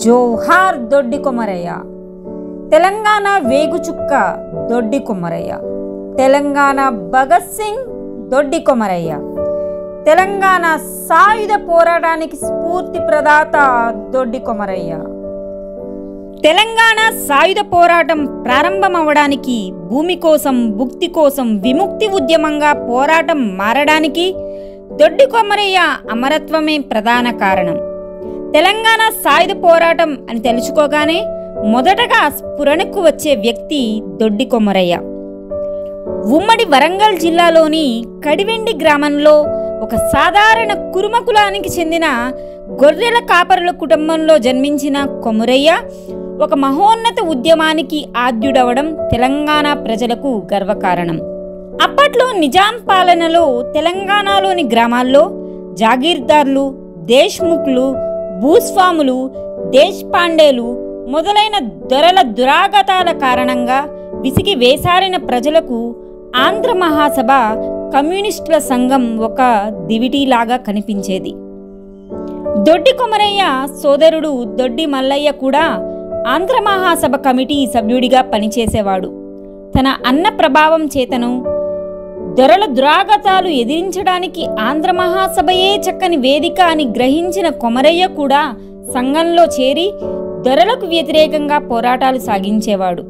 జోహార్ దొడ్డి కొమరయ్య తెలంగాణ వేగుచుక్క దొడ్డి కొమరయ్య తెలంగాణ భగత్ సింగ్ దొడ్డి కొమరయ్య తెలంగాణ సాయుధ పోరాటానికి స్ఫూర్తి ప్రదాత దొడ్డి కొమరయ్య తెలంగాణ సాయుధ పోరాటం ప్రారంభమవడానికి భూమి కోసం భుక్తి కోసం విముక్తి ఉద్యమంగా పోరాటం మారడానికి దొడ్డి కొమరయ్య అమరత్వమే ప్రధాన కారణం తెలంగాణ సాయుధ పోరాటం అని తెలుసుకోగానే మొదటగా స్ఫురణకు వచ్చే వ్యక్తి దొడ్డి కొమరయ్య ఉమ్మడి వరంగల్ జిల్లాలోని కడివెండి గ్రామంలో ఒక సాధారణ కురుమ కులానికి చెందిన గొర్రెల కాపరుల కుటుంబంలో జన్మించిన కొమరయ్య ఒక మహోన్నత ఉద్యమానికి ఆద్యుడవడం తెలంగాణ ప్రజలకు గర్వకారణం అప్పట్లో నిజాం పాలనలో తెలంగాణలోని గ్రామాల్లో జాగీర్దార్లు దేశ్ముఖ్లు భూస్వాములు దేశ్పాండేలు మొదలైన దొరల దురాగతాల కారణంగా విసిగి వేసారిన ప్రజలకు ఆంధ్ర మహాసభ కమ్యూనిస్టుల సంఘం ఒక దివిటీలాగా కనిపించేది దొడ్డి కొమరయ్య సోదరుడు దొడ్డి మల్లయ్య కూడా ఆంధ్ర మహాసభ కమిటీ సభ్యుడిగా పనిచేసేవాడు తన అన్న ప్రభావం చేతను దొరల దురాగతాలు ఎదిరించడానికి ఆంధ్ర మహాసభయే చక్కని వేదిక అని గ్రహించిన కొమరయ్య కూడా సంఘంలో చేరి దొరలకు వ్యతిరేకంగా పోరాటాలు సాగించేవాడు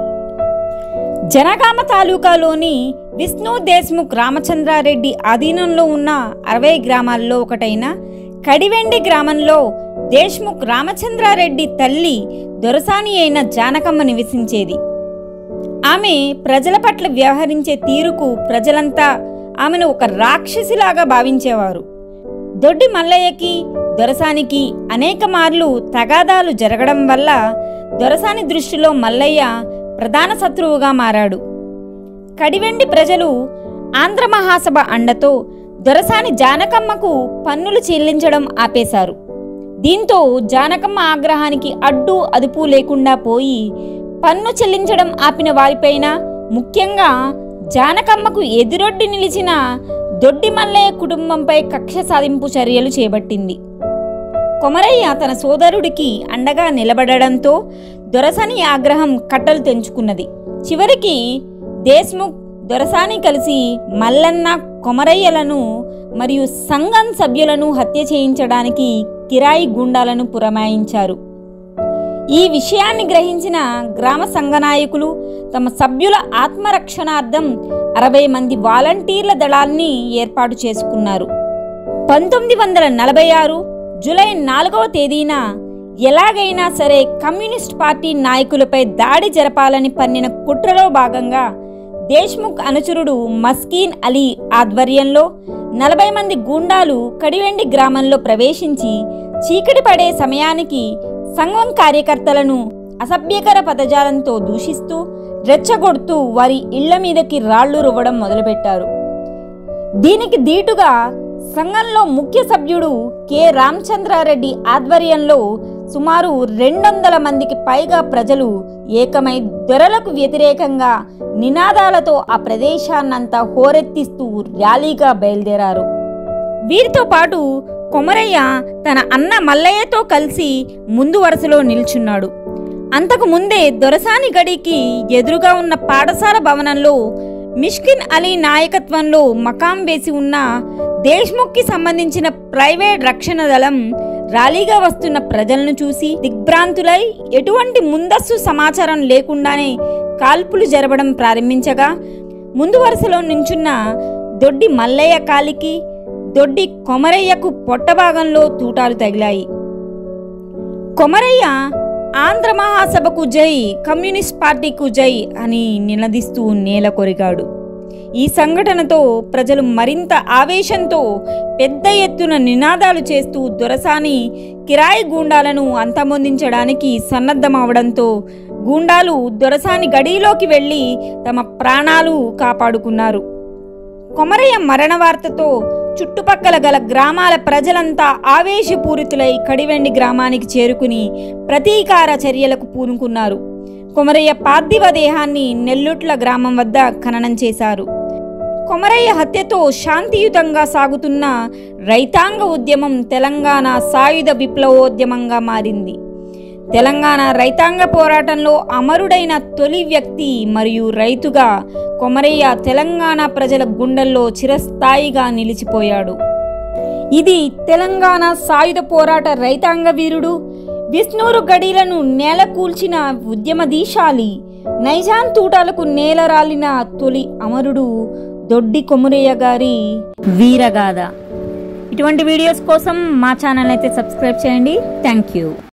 జనగామ తాలూకాలోని విష్ణు దేశ్ముఖ్ రామచంద్రారెడ్డి ఆధీనంలో ఉన్న అరవై గ్రామాల్లో ఒకటైన కడివెండి గ్రామంలో దేశ్ముఖ్ రామచంద్రారెడ్డి తల్లి దొరసాని అయిన జానకమ్మ నివసించేది ఆమె ప్రజల పట్ల వ్యవహరించే తీరుకు ప్రజలంతా ఆమెను ఒక రాక్షసిలాగా భావించేవారు దొడ్డి మల్లయ్యకి దొరసానికి అనేక మార్లు తగాదాలు జరగడం వల్ల దొరసాని దృష్టిలో మల్లయ్య ప్రధాన శత్రువుగా మారాడు కడివెండి ప్రజలు ఆంధ్ర మహాసభ అండతో దొరసాని జానకమ్మకు పన్నులు చెల్లించడం ఆపేశారు దీంతో జానకమ్మ ఆగ్రహానికి అడ్డు అదుపు లేకుండా పోయి పన్ను చెల్లించడం ఆపిన వారిపైన ముఖ్యంగా జానకమ్మకు ఎదురొడ్డి నిలిచిన దొడ్డి మల్లయ్య కుటుంబంపై కక్ష సాధింపు చర్యలు చేపట్టింది కొమరయ్య తన సోదరుడికి అండగా నిలబడడంతో దొరసాని ఆగ్రహం కట్టలు తెంచుకున్నది చివరికి దేశ్ముఖ్ దొరసాని కలిసి మల్లన్న కొమరయ్యలను మరియు సంఘం సభ్యులను హత్య చేయించడానికి కిరాయి గుండాలను పురమాయించారు ఈ విషయాన్ని గ్రహించిన గ్రామ సంఘ నాయకులు తమ సభ్యుల ఆత్మరక్షణార్థం అరవై మంది వాలంటీర్ల దళాల్ని ఏర్పాటు చేసుకున్నారు పంతొమ్మిది వందల నలభై ఆరు జూలై నాలుగవ తేదీన ఎలాగైనా సరే కమ్యూనిస్ట్ పార్టీ నాయకులపై దాడి జరపాలని పన్నిన కుట్రలో భాగంగా దేశ్ముఖ్ అనుచరుడు మస్కీన్ అలీ ఆధ్వర్యంలో నలభై మంది గూండాలు కడివెండి గ్రామంలో ప్రవేశించి చీకటి పడే సమయానికి సంఘం కార్యకర్తలను అసభ్యకర పదజాలంతో దూషిస్తూ రెచ్చగొడుతూ వారి ఇళ్ల మీదకి రాళ్లు రువ్వడం మొదలుపెట్టారు దీనికి దీటుగా సంఘంలో ముఖ్య సభ్యుడు కె రామచంద్రారెడ్డి ఆధ్వర్యంలో సుమారు రెండొందల మందికి పైగా ప్రజలు ఏకమై దొరలకు వ్యతిరేకంగా నినాదాలతో ఆ ప్రదేశాన్నంతా హోరెత్తిస్తూ ర్యాలీగా బయలుదేరారు వీరితో పాటు కొమరయ్య తన అన్న మల్లయ్యతో కలిసి ముందు వరుసలో నిల్చున్నాడు అంతకు ముందే దొరసాని గడికి ఎదురుగా ఉన్న పాఠశాల భవనంలో మిష్కిన్ అలీ నాయకత్వంలో మకాం వేసి ఉన్న దేశ్ముఖ్కి సంబంధించిన ప్రైవేట్ రక్షణ దళం ర్యాలీగా వస్తున్న ప్రజలను చూసి దిగ్భ్రాంతులై ఎటువంటి ముందస్తు సమాచారం లేకుండానే కాల్పులు జరపడం ప్రారంభించగా ముందు వరుసలో నించున్న దొడ్డి మల్లయ్య కాలికి దొడ్డి కొమరయ్యకు పొట్టభాగంలో తూటాలు తగిలాయి కొమరయ్య ఆంధ్ర మహాసభకు జై కమ్యూనిస్ట్ పార్టీకు జై అని నినదిస్తూ నేల కొరిగాడు ఈ సంఘటనతో ప్రజలు మరింత ఆవేశంతో పెద్ద ఎత్తున నినాదాలు చేస్తూ దొరసాని కిరాయి గూండాలను అంతమొందించడానికి సన్నద్ధమవడంతో గూండాలు దొరసాని గడిలోకి వెళ్ళి తమ ప్రాణాలు కాపాడుకున్నారు కొమరయ్య మరణ వార్తతో చుట్టుపక్కల గల గ్రామాల ప్రజలంతా ఆవేశపూరితులై కడివెండి గ్రామానికి చేరుకుని ప్రతీకార చర్యలకు పూనుకున్నారు కొమరయ్య పార్థివ దేహాన్ని నెల్లుట్ల గ్రామం వద్ద ఖననం చేశారు కొమరయ్య హత్యతో శాంతియుతంగా సాగుతున్న రైతాంగ ఉద్యమం తెలంగాణ సాయుధ విప్లవోద్యమంగా మారింది తెలంగాణ రైతాంగ పోరాటంలో అమరుడైన తొలి వ్యక్తి మరియు రైతుగా కొమరయ్య తెలంగాణ ప్రజల గుండెల్లో చిరస్థాయిగా నిలిచిపోయాడు ఇది తెలంగాణ సాయుధ పోరాట రైతాంగ వీరుడు విష్ణూరు గడీలను నేలకూల్చిన ఉద్యమదీశాలి నైజాం తూటాలకు నేలరాలిన తొలి అమరుడు దొడ్డి కొమురయ్య గారి వీరగాథ ఇటువంటి వీడియోస్ కోసం మా ఛానల్ అయితే సబ్స్క్రైబ్ చేయండి థ్యాంక్ యూ